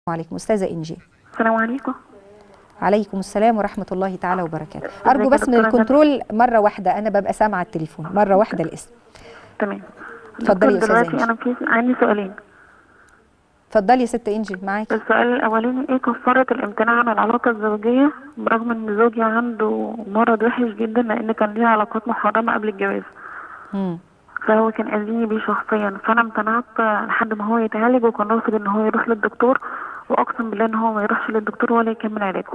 وعليكم استاذه انجي السلام عليكم عليكم السلام ورحمه الله تعالى وبركاته ارجو ازيك يا بس من دكتورة الكنترول مره واحده انا ببقى سامعه التليفون مره واحده الاسم تمام اتفضلي يا دكتور، أستاذة دلوقتي إنجي. انا في عندي سؤالين اتفضلي يا ست انجي معاكي السؤال الاولاني ايه كفاره الامتناع عن العلاقه الزوجيه برغم ان زوجي عنده مرض وحش جدا لان كان ليه علاقات محرمه قبل الجواز مم. فهو كان اذيني بيه شخصيا فانا امتنعت لحد ما هو يتعالج وكان رافض ان هو يروح للدكتور واقسم بالله ان هو ما يروحش للدكتور ولا يكمل علاجه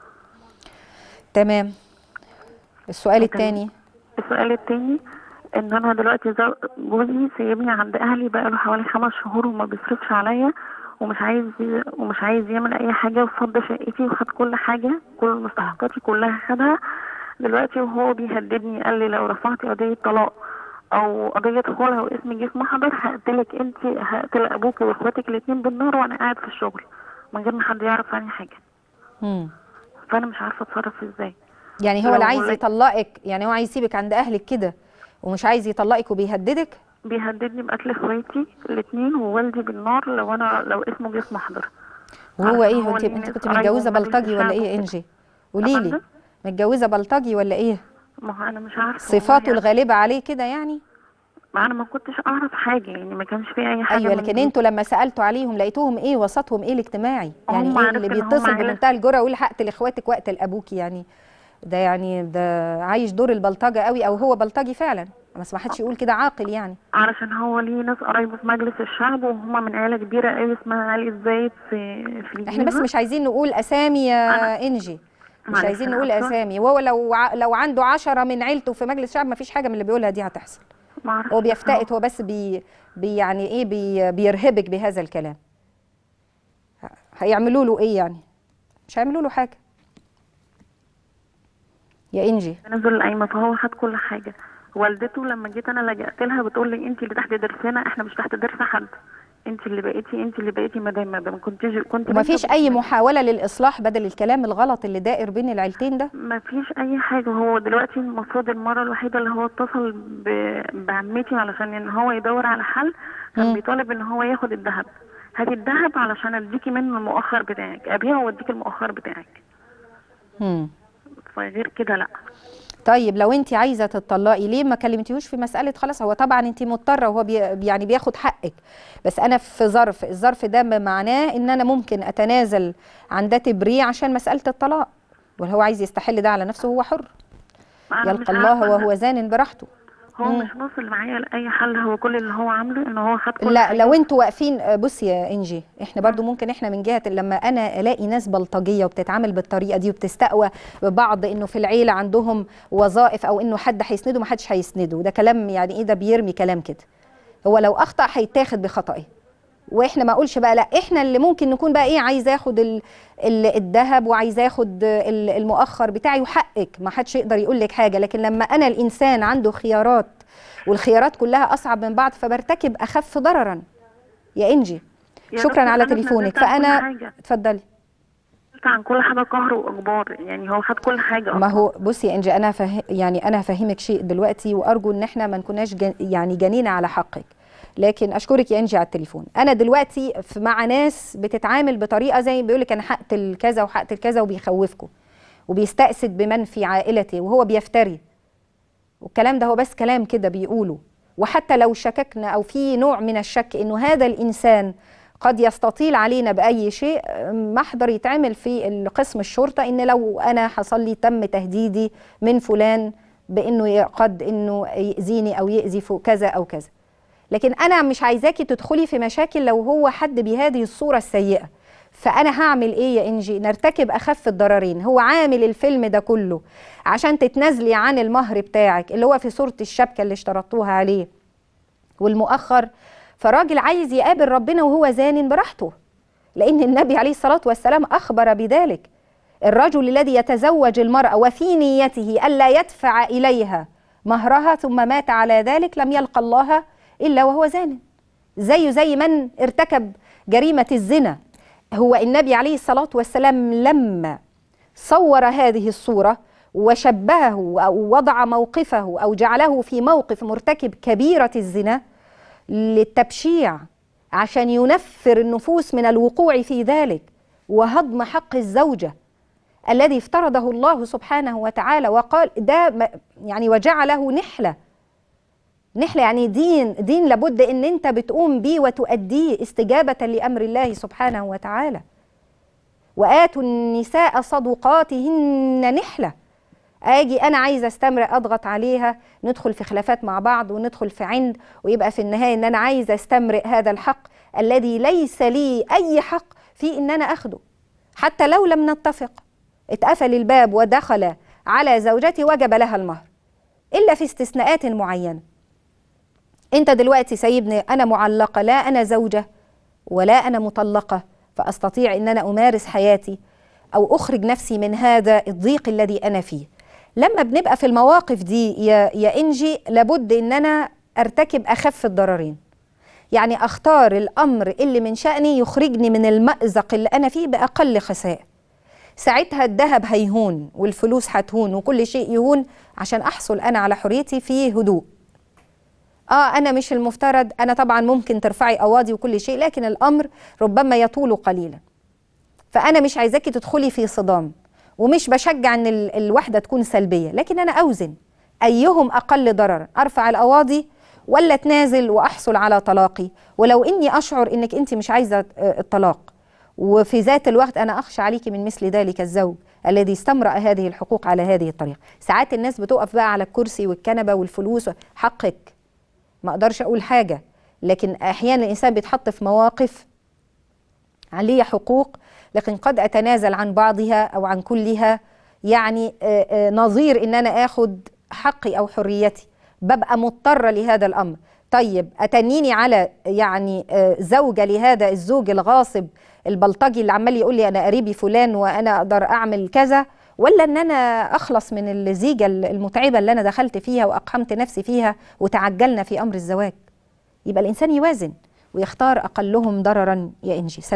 تمام السؤال الثاني السؤال التاني ان انا دلوقتي زو- جوزي سايبني عند اهلي بقاله حوالي خمس شهور وما بيصرفش عليا ومش عايز ي- ومش عايز يعمل اي حاجه وفض شقتي وخد كل حاجه كل مستحقاتي كلها خدها دلوقتي وهو بيهددني قال لي لو رفعتي قضيه طلاق او قضيه خلع واسمي جه في محضر هقتلك انت هقتل ابوك واخواتك الاتنين بالنار وانا قاعد في الشغل من غير ما حد يعرف عني حاجه مم. فانا مش عارفه اتصرف ازاي يعني هو لو اللي عايز ولد- يطلقك يعني هو عايز يسيبك عند اهلك كده ومش عايز يطلقك وبيهددك بيهددني بقتل اخواتي الاثنين ووالدي بالنار لو انا لو اسمه جه في محضر وهو عارفة ايه هو انت ليه انت ناس كنت قرايبه متجوزه ومجلس بلطجي ولا الشعب ايه وكده. انجي قولي لي أفندم؟ متجوزه بلطجي ولا ايه ما هو انا مش عارفه صفاته والله يعني. الغالبه عليه كده يعني ما انا ما كنتش اعرف حاجه يعني ما كانش في اي حاجه ايوه من لكن دي. انتوا لما سالتوا عليهم لقيتوهم ايه وسطهم ايه الاجتماعي يعني هم ايه عرفت اللي إن هم بيتصل عيلة. بمنتهى الجرأه ويقول هقتل اخواتك واقتل ابوك يعني ده يعني ده عايش دور البلطجه قوي او هو بلطجي فعلا بس ما حدش يقول كده عاقل يعني علشان هو ليه ناس قرايبه في مجلس الشعب وهم من عيله كبيره قوي اسمها عائله زايد في في احنا بس الجيزة. مش عايزين نقول اسامي يا انجي مش معلش عايزين أنا نقول آسفة. اسامي وهو لو ع- لو عنده عشرة من عيلته في مجلس الشعب ما فيش حاجه من اللي بيقولها دي هتحصل ما أعرفش هو بس بيفتقد هو بس بي, بي يعني ايه بي بيرهبك بهذا الكلام ه- هيعملوا له ايه يعني مش هيعملوا له حاجه يا انجي نزل القايمه فهو خد كل حاجه والدته لما جيت انا لجأت لها بتقول لي انت اللي تحت درسنا احنا مش تحت درس حد انت اللي بقيتي انت اللي بقيتي مدام ما كنتيش كنت وما بنت فيش وبقيتي اي مدام. محاوله للاصلاح بدل الكلام الغلط اللي دائر بين العيلتين ده ما فيش اي حاجه هو دلوقتي المفروض المره الوحيده اللي هو اتصل ب- بعمتي علشان ان هو يدور على حل كان مم. بيطالب ان هو ياخد الذهب هاتي الذهب علشان اديكي منه المؤخر بتاعك ابيعه واديك المؤخر بتاعك مم. فغير كده لا طيب لو انت عايزه تطلقي ليه ما كلمتيهوش في مساله خلاص هو طبعا انت مضطره وهو بي يعني بياخد حقك بس انا في ظرف الظرف ده معناه ان انا ممكن اتنازل عن ده تبريع عشان مساله الطلاق وهو عايز يستحل ده على نفسه هو حر أنا مش يلقى الله عارفة وهو زان براحته هو مم. مش واصل معايا لاي حل هو كل اللي هو عامله ان هو خد كل لا حاجة. لو انتوا واقفين آه، بصي يا انجي احنا برضو ممكن احنا من جهه لما انا الاقي ناس بلطجيه وبتتعامل بالطريقه دي وبتستقوى ببعض انه في العيله عندهم وظائف او انه حد هيسنده ما حدش هيسنده ده كلام يعني ايه ده بيرمي كلام كده هو لو اخطا هيتاخد بخطئه واحنا ما اقولش بقى لا احنا اللي ممكن نكون بقى ايه عايز اخد ال- ال- الذهب وعايز اخد ال- المؤخر بتاعي وحقك ما حدش يقدر يقول لك حاجه لكن لما انا الانسان عنده خيارات والخيارات كلها اصعب من بعض فبرتكب اخف ضررا يا انجي يا شكرا دكتور على أنا تليفونك اتنازلت عن كل فانا حاجة. اتفضلي عن كل حاجه قهر واجبار يعني هو خد كل حاجه ما أصلاً. هو بصي يا انجي انا فه... يعني انا هفهمك شيء دلوقتي وارجو ان احنا ما نكوناش جن... يعني جنينا على حقك لكن اشكرك يا انجي على التليفون انا دلوقتي في مع ناس بتتعامل بطريقه زي بيقول لك انا هقتل كذا وهقتل كذا وبيخوفكم وبيستأسد بمن في عائلته وهو بيفتري والكلام ده هو بس كلام كده بيقوله وحتى لو شككنا او في نوع من الشك انه هذا الانسان قد يستطيل علينا باي شيء محضر يتعمل في قسم الشرطه ان لو انا حصل لي تم تهديدي من فلان بانه ي- قد انه ياذيني او ياذي فوق كذا او كذا لكن انا مش عايزاكي تدخلي في مشاكل لو هو حد بهذه الصوره السيئه فانا هعمل ايه يا انجي نرتكب اخف الضررين هو عامل الفيلم ده كله عشان تتنازلي عن المهر بتاعك اللي هو في صوره الشبكه اللي اشترطوها عليه والمؤخر فراجل عايز يقابل ربنا وهو زان براحته لان النبي عليه الصلاه والسلام اخبر بذلك الرجل الذي يتزوج المراه وفي نيته الا يدفع اليها مهرها ثم مات على ذلك لم يلقى الله الا وهو زان زيه زي من ارتكب جريمه الزنا هو النبي عليه الصلاه والسلام لما صور هذه الصوره وشبهه او وضع موقفه او جعله في موقف مرتكب كبيره الزنا للتبشيع عشان ينفر النفوس من الوقوع في ذلك وهضم حق الزوجه الذي افترضه الله سبحانه وتعالى وقال ده يعني وجعله نحله نحله يعني دين دين لابد ان انت بتقوم بيه وتؤديه استجابه لامر الله سبحانه وتعالى واتوا النساء صدقاتهن نحله اجي انا عايزه استمر اضغط عليها ندخل في خلافات مع بعض وندخل في عند ويبقى في النهايه ان انا عايزه استمرئ هذا الحق الذي ليس لي اي حق في ان انا اخده حتى لو لم نتفق اتقفل الباب ودخل على زوجتي وجب لها المهر الا في استثناءات معينه انت دلوقتي سيبني انا معلقه لا انا زوجه ولا انا مطلقه فاستطيع ان انا امارس حياتي او اخرج نفسي من هذا الضيق الذي انا فيه لما بنبقى في المواقف دي يا يا انجي لابد ان انا ارتكب اخف الضررين يعني اختار الامر اللي من شاني يخرجني من المازق اللي انا فيه باقل خسائر ساعتها الذهب هيهون والفلوس هتهون وكل شيء يهون عشان احصل انا على حريتي في هدوء اه انا مش المفترض انا طبعا ممكن ترفعي قواضي وكل شيء لكن الامر ربما يطول قليلا فانا مش عايزاكي تدخلي في صدام ومش بشجع ان الوحده تكون سلبيه لكن انا اوزن ايهم اقل ضررا ارفع القواضي ولا اتنازل واحصل على طلاقي ولو اني اشعر انك انت مش عايزه الطلاق وفي ذات الوقت انا اخشى عليك من مثل ذلك الزوج الذي استمرأ هذه الحقوق على هذه الطريقه ساعات الناس بتقف بقى على الكرسي والكنبه والفلوس حقك ما اقدرش اقول حاجه لكن احيانا الانسان بيتحط في مواقف عليه حقوق لكن قد اتنازل عن بعضها او عن كلها يعني نظير ان انا اخد حقي او حريتي ببقى مضطره لهذا الامر طيب اتنيني على يعني زوجه لهذا الزوج الغاصب البلطجي اللي عمال يقول لي انا قريبي فلان وانا اقدر اعمل كذا ولا ان انا اخلص من الزيجه المتعبه اللي انا دخلت فيها واقحمت نفسي فيها وتعجلنا في امر الزواج يبقى الانسان يوازن ويختار اقلهم ضررا يا انجي